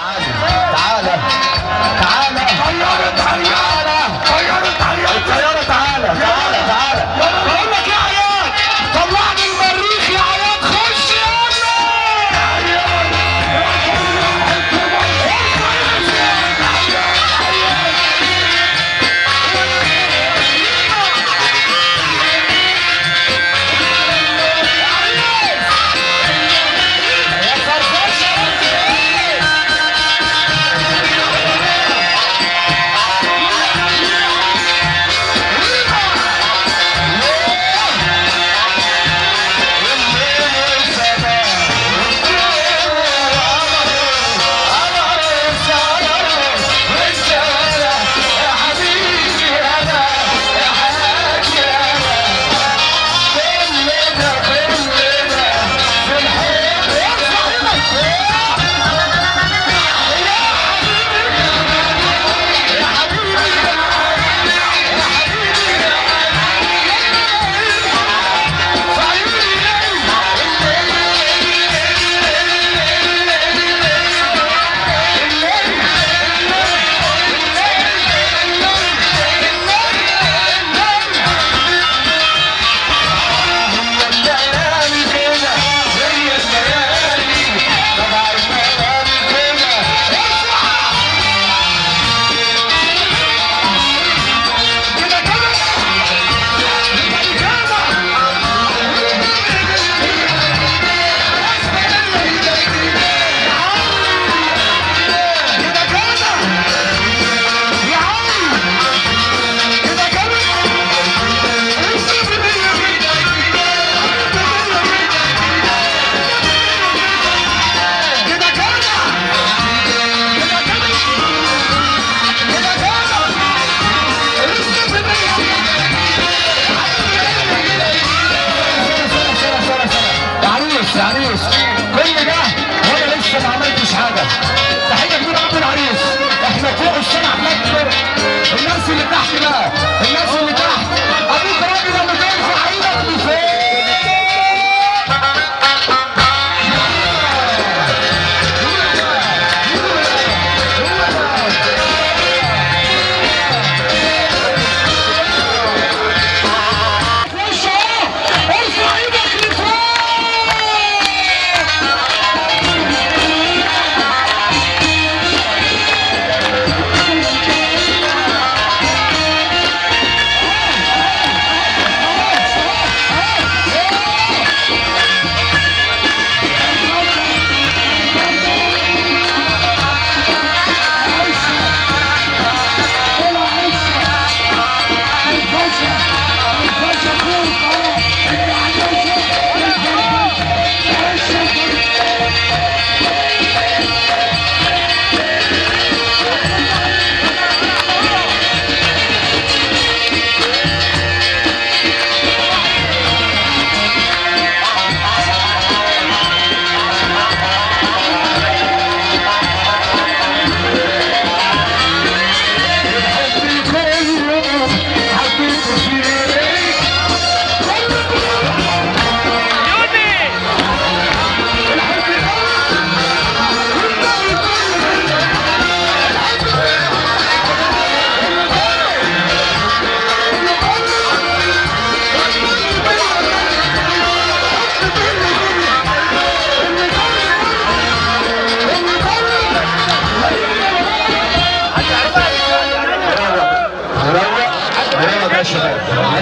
تعالى تعالى طيارة عيال طيارة عيال الطيارة تعالى تعالى تعالى بقول لك يا عيال طلعني المريخ يا عيال خش يلا يا فرفشه عريس عريس كل ده وانا لسه ما عملتش حاجه تحيه كبيره قوي العريس احنا فوق الشارع بنكبر الناس اللي تحت بقى الناس اللي تحت ابوك راجل لما ترفع ايدك لفوق خش اهو ارفع ايدك لفوق روق روق يا شباب